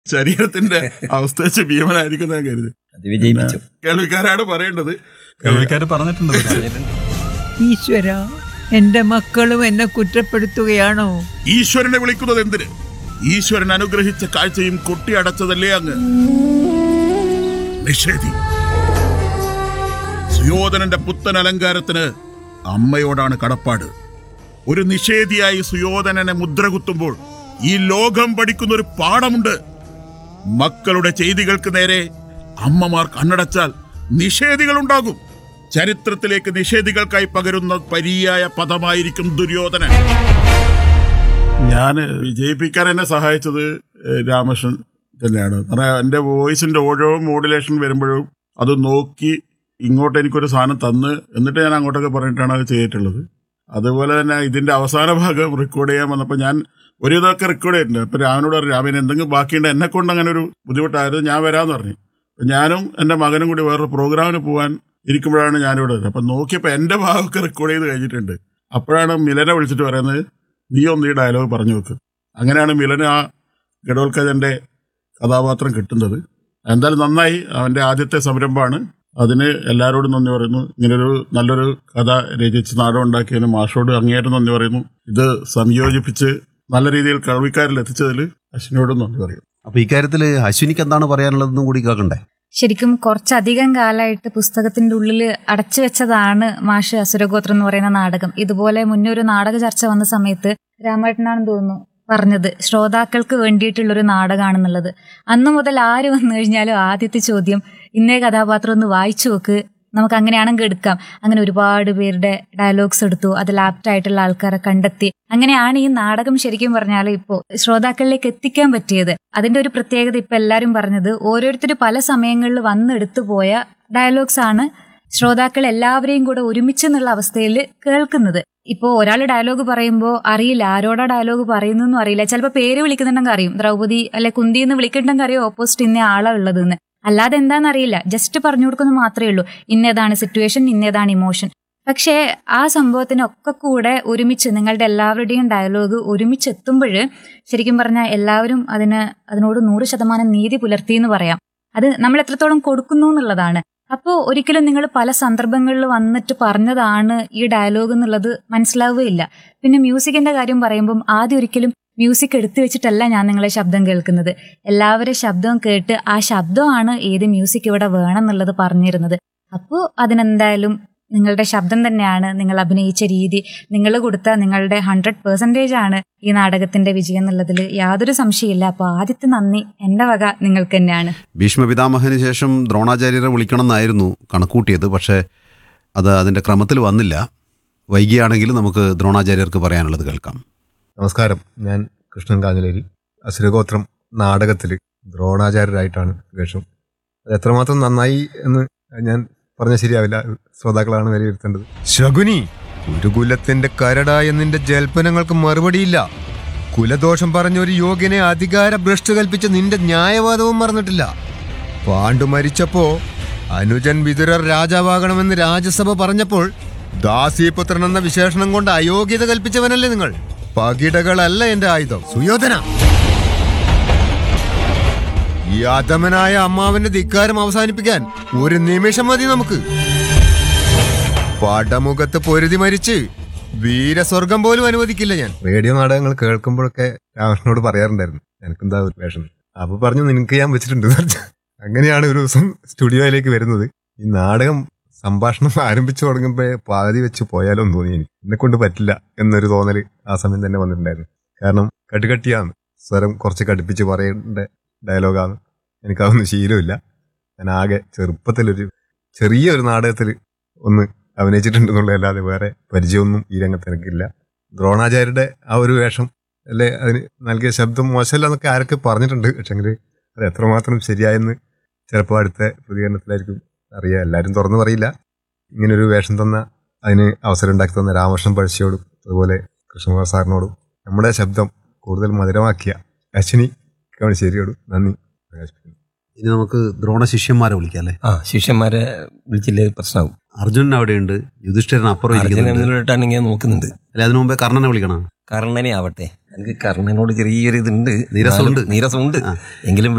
ശരീരത്തിന്റെ അവസ്ഥ വെച്ച് ഭീമനായിരിക്കും ഞാൻ കരുതി അത് വിജയിപ്പിച്ചു കേൾവിക്കാരാണ് പറയേണ്ടത് കേൾവിക്കാർ പറഞ്ഞിട്ടുണ്ട് ഈശ്വര എന്റെ മക്കളും എന്നെ കുറ്റപ്പെടുത്തുകയാണോ ഈശ്വരനെ വിളിക്കുന്നത് എന്തിന് ഈശ്വരൻ അനുഗ്രഹിച്ച കാഴ്ചയും കൊട്ടിയടച്ചതല്ലേ അങ്ങ് നിഷേധി സുയോധനന്റെ പുത്തൻ അലങ്കാരത്തിന് അമ്മയോടാണ് കടപ്പാട് ഒരു നിഷേധിയായി സുയോധനനെ മുദ്ര കുത്തുമ്പോൾ ഈ ലോകം പഠിക്കുന്ന ഒരു പാഠമുണ്ട് മക്കളുടെ ചെയ്തികൾക്ക് നേരെ അമ്മമാർ കണ്ണടച്ചാൽ നിഷേധികളുണ്ടാകും ചരിത്രത്തിലേക്ക് നിഷേധികൾക്കായി പകരുന്ന പര്യായ പദമായിരിക്കും ദുര്യോധനൻ ഞാൻ വിജയിപ്പിക്കാൻ എന്നെ സഹായിച്ചത് ഏഹ്, രാമകൃഷ്ണൻ തന്നെയാണ് കാരണം എൻ്റെ വോയിസിന്റെ ഓരോ മോഡുലേഷൻ വരുമ്പോഴും അത് നോക്കി ഇങ്ങോട്ട് എനിക്കൊരു സാധനം തന്ന് എന്നിട്ട് ഞാൻ അങ്ങോട്ടൊക്കെ പറഞ്ഞിട്ടാണ് അത് ചെയ്തിട്ടുള്ളത് അതുപോലെ തന്നെ ഇതിന്റെ അവസാന ഭാഗം റെക്കോർഡ് ചെയ്യാൻ വന്നപ്പോൾ ഞാൻ ഒരു ഇതൊക്കെ റെക്കോർഡ് ചെയ്തിട്ടുണ്ട് അപ്പൊ രാമനോട് പറഞ്ഞു രാമൻ എന്തെങ്കിലും ബാക്കിയുണ്ട് എന്നെ കൊണ്ട് അങ്ങനെ ഒരു ബുദ്ധിമുട്ടായിരുന്നു ഞാൻ വരാമെന്ന് പറഞ്ഞു അപ്പൊ ഞാനും എൻ്റെ മകനും കൂടി വേറൊരു പ്രോഗ്രാമിന് പോകാൻ ഇരിക്കുമ്പോഴാണ് ഞാനിവിടെ വരുന്നത് അപ്പൊ നോക്കിയപ്പോൾ എൻ്റെ ഭാഗമൊക്കെ റെക്കോർഡ് ചെയ്ത് കഴിഞ്ഞിട്ടുണ്ട് അപ്പോഴാണ് മിലനെ വിളിച്ചിട്ട് പറയുന്നത് നീ ഒന്ന് ഈ ഡയലോഗ് പറഞ്ഞു വെക്ക് അങ്ങനെയാണ് മിലന് ആ ഗഡോൽക്കജന്റെ കഥാപാത്രം കിട്ടുന്നത് എന്തായാലും നന്നായി അവന്റെ ആദ്യത്തെ സംരംഭമാണ് അതിന് എല്ലാവരോടും നന്ദി പറയുന്നു ഇങ്ങനൊരു നല്ലൊരു കഥ രചിച്ച് നാടകം ഉണ്ടാക്കിയതിന് മാഷോട് അങ്ങേയറ്റം നന്ദി പറയുന്നു ഇത് സംയോജിപ്പിച്ച് നല്ല രീതിയിൽ കഴിവിക്കാരിൽ എത്തിച്ചതിൽ അശ്വിനോടും നന്ദി പറയുന്നു അപ്പൊ ഇക്കാര്യത്തിൽ അശ്വിനിക്ക് എന്താണ് പറയാനുള്ളതെന്നും കൂടി കേൾക്കണ്ടേ ശരിക്കും കുറച്ചധികം കാലമായിട്ട് പുസ്തകത്തിന്റെ ഉള്ളിൽ അടച്ചു വെച്ചതാണ് മാഷ് അസുരഗോത്രം എന്ന് പറയുന്ന നാടകം ഇതുപോലെ മുന്നേ ഒരു നാടക ചർച്ച വന്ന സമയത്ത് രാമേട്ടനാണെന്ന് തോന്നുന്നു പറഞ്ഞത് ശ്രോതാക്കൾക്ക് വേണ്ടിയിട്ടുള്ളൊരു നാടകമാണെന്നുള്ളത് അന്ന് മുതൽ ആര് വന്നു കഴിഞ്ഞാലും ആദ്യത്തെ ചോദ്യം ഇന്നേ കഥാപാത്രം ഒന്ന് വായിച്ചു നോക്ക് നമുക്ക് അങ്ങനെയാണെങ്കിൽ എടുക്കാം അങ്ങനെ ഒരുപാട് പേരുടെ ഡയലോഗ്സ് എടുത്തു അതിൽ ആപ്റ്റായിട്ടുള്ള ആൾക്കാരെ കണ്ടെത്തി അങ്ങനെയാണ് ഈ നാടകം ശരിക്കും പറഞ്ഞാൽ ഇപ്പോൾ ശ്രോതാക്കളിലേക്ക് എത്തിക്കാൻ പറ്റിയത് അതിന്റെ ഒരു പ്രത്യേകത ഇപ്പൊ എല്ലാവരും പറഞ്ഞത് ഓരോരുത്തർ പല സമയങ്ങളിൽ വന്നെടുത്തു പോയ ഡയലോഗ്സ് ആണ് ശ്രോതാക്കൾ എല്ലാവരെയും കൂടെ ഒരുമിച്ച് എന്നുള്ള അവസ്ഥയിൽ കേൾക്കുന്നത് ഇപ്പോൾ ഒരാൾ ഡയലോഗ് പറയുമ്പോൾ അറിയില്ല ആരോടാ ഡയലോഗ് പറയുന്നൊന്നും അറിയില്ല ചിലപ്പോൾ പേര് വിളിക്കുന്നുണ്ടെങ്കിൽ അറിയും ദ്രൗപദി അല്ലെ കുന്തി എന്ന് വിളിക്കുന്നുണ്ടെങ്കിൽ അറിയോ ഓപ്പോസിറ്റ് ഇന്ന ആളാ ഉള്ളതെന്ന് അല്ലാതെ എന്താണെന്നറിയില്ല ജസ്റ്റ് പറഞ്ഞു കൊടുക്കുന്നത് മാത്രമേ ഉള്ളൂ ഇന്നേതാണ് സിറ്റുവേഷൻ ഇന്നേതാണ് ഇമോഷൻ പക്ഷേ ആ സംഭവത്തിനൊക്കെ കൂടെ ഒരുമിച്ച് നിങ്ങളുടെ എല്ലാവരുടെയും ഡയലോഗ് ഒരുമിച്ച് എത്തുമ്പോൾ ശരിക്കും പറഞ്ഞാൽ എല്ലാവരും അതിന് അതിനോട് നൂറ് ശതമാനം നീതി പുലർത്തി എന്ന് പറയാം അത് നമ്മൾ എത്രത്തോളം കൊടുക്കുന്നു എന്നുള്ളതാണ് അപ്പോൾ ഒരിക്കലും നിങ്ങൾ പല സന്ദർഭങ്ങളിൽ വന്നിട്ട് പറഞ്ഞതാണ് ഈ ഡയലോഗ് എന്നുള്ളത് മനസ്സിലാവുകയില്ല പിന്നെ മ്യൂസിക്കിന്റെ കാര്യം പറയുമ്പം ആദ്യം ഒരിക്കലും മ്യൂസിക് എടുത്തു വെച്ചിട്ടല്ല ഞാൻ നിങ്ങളെ ശബ്ദം കേൾക്കുന്നത് എല്ലാവരുടെ ശബ്ദവും കേട്ട് ആ ശബ്ദമാണ് ഏത് മ്യൂസിക് ഇവിടെ വേണം എന്നുള്ളത് പറഞ്ഞിരുന്നത് അപ്പോൾ അതിനെന്തായാലും നിങ്ങളുടെ ശബ്ദം തന്നെയാണ് നിങ്ങൾ അഭിനയിച്ച രീതി നിങ്ങൾ കൊടുത്ത നിങ്ങളുടെ ഹൺഡ്രഡ് പെർസെൻറ്റേജ് ആണ് ഈ നാടകത്തിന്റെ വിജയം എന്നുള്ളതിൽ യാതൊരു സംശയമില്ല അപ്പോൾ ആദ്യത്തെ നന്ദി എൻ്റെ വക നിങ്ങൾക്ക് തന്നെയാണ് ഭീഷ്മ പിതാമഹന് ശേഷം ദ്രോണാചാര്യരെ വിളിക്കണം എന്നായിരുന്നു കണക്കൂട്ടിയത് പക്ഷേ അത് അതിൻ്റെ ക്രമത്തിൽ വന്നില്ല വൈകിയാണെങ്കിൽ നമുക്ക് ദ്രോണാചാര്യർക്ക് പറയാനുള്ളത് കേൾക്കാം നമസ്കാരം ഞാൻ കൃഷ്ണൻ കാഞ്ഞലേരി അസുരഗോത്രം നാടകത്തിൽ ദ്രോണാചാര്യരായിട്ടാണ് വേഷം അത് എത്രമാത്രം നന്നായി എന്ന് ഞാൻ പറഞ്ഞ ശരിയാവില്ല ശ്രോതാക്കളാണ് വിലയിരുത്തേണ്ടത് ശകുനി ഗുരുകുലത്തിന്റെ കരടായ നിന്റെ ജൽപ്പനങ്ങൾക്ക് മറുപടിയില്ല കുലദോഷം പറഞ്ഞ ഒരു യോഗ്യനെ അധികാര ഭ്രഷ്ട് കൽപ്പിച്ച നിന്റെ ന്യായവാദവും മറന്നിട്ടില്ല പാണ്ഡു മരിച്ചപ്പോ അനുജൻ വിതുരർ രാജാവാകണമെന്ന് രാജ്യസഭ പറഞ്ഞപ്പോൾ ദാസീപുത്രൻ എന്ന വിശേഷണം കൊണ്ട് അയോഗ്യത കൽപ്പിച്ചവനല്ലേ നിങ്ങൾ പകിടകളല്ല എന്റെ ആയുധം സുയോധന ഈ അധമനായ അമ്മാവന്റെ ധിക്കാരം അവസാനിപ്പിക്കാൻ ഒരു നിമിഷം മതി നമുക്ക് പടമുഖത്ത് പൊരുതി മരിച്ച് വീരസ്വർഗം പോലും അനുവദിക്കില്ല ഞാൻ റേഡിയോ നാടകങ്ങൾ കേൾക്കുമ്പോഴൊക്കെ രാമനോട് പറയാറുണ്ടായിരുന്നു എനിക്കെന്താ ഒരു വേഷം അപ്പൊ പറഞ്ഞു നിനക്ക് ഞാൻ വെച്ചിട്ടുണ്ട് എന്ന് പറഞ്ഞു. അങ്ങനെയാണ് ഒരു ദിവസം സ്റ്റുഡിയോയിലേക്ക് വരുന്നത് ഈ നാടകം സംഭാഷണം ആരംഭിച്ചു തുടങ്ങുമ്പോ പാതി വെച്ച് പോയാലോ എന്ന് തോന്നി എനിക്ക് എന്നെ കൊണ്ട് പറ്റില്ല എന്നൊരു തോന്നല് ആ സമയം തന്നെ വന്നിട്ടുണ്ടായിരുന്നു കാരണം കട്ടുകട്ടിയാണ് സ്വരം കുറച്ച് കടുപ്പിച്ച് പറയേണ്ട ഡയലോഗാണ് എനിക്കതൊന്നും ശീലമില്ല ഞാൻ ആകെ ചെറുപ്പത്തിലൊരു ചെറിയൊരു നാടകത്തിൽ ഒന്ന് അഭിനയിച്ചിട്ടുണ്ടെന്നുള്ളതല്ലാതെ വേറെ പരിചയമൊന്നും ഈ രംഗത്ത് എനിക്കില്ല ദ്രോണാചാര്യരുടെ ആ ഒരു വേഷം അല്ലെ അതിന് നൽകിയ ശബ്ദം മോശമല്ല എന്നൊക്കെ ആരൊക്കെ പറഞ്ഞിട്ടുണ്ട് പക്ഷെങ്കിൽ അത് എത്രമാത്രം ശരിയായെന്ന് ചിലപ്പോൾ അടുത്ത പ്രതികരണത്തിലായിരിക്കും അറിയുക എല്ലാവരും തുറന്നു പറയില്ല ഇങ്ങനൊരു വേഷം തന്ന അതിന് അവസരം ഉണ്ടാക്കി തന്ന രാമകൃഷ്ണൻ പഴശ്ശിയോടും അതുപോലെ കൃഷ്ണകുമാർ സാറിനോടും നമ്മുടെ ശബ്ദം കൂടുതൽ മധുരമാക്കിയ അശ്വിനി കവണിശ്ശേരിയോടും നന്ദി പ്രകാശിപ്പിക്കുന്നു ഇനി നമുക്ക് ദ്രോണ ശിഷ്യന്മാരെ വിളിക്കാം അല്ലേ ആ ശിഷ്യന്മാരെ വിളിച്ചില്ലേ പ്രശ്നമാവും അർജുനൻ അവിടെയുണ്ട് യുധിഷ്ഠിരൻ അപ്പുറം ഇരിക്കുന്നുണ്ട് അർജുനാണ് ഇങ്ങനെ നോക്കുന്നുണ്ട് അല്ലെ അതിനു മുമ്പേ കർണനെ വിളിക്കണം കർണനെ ആവട്ടെ എനിക്ക് കർണനോട് ചെറിയൊരു ഇതുണ്ട് നീരസമുണ്ട്. നീരസമുണ്ട് ആ. എങ്കിലും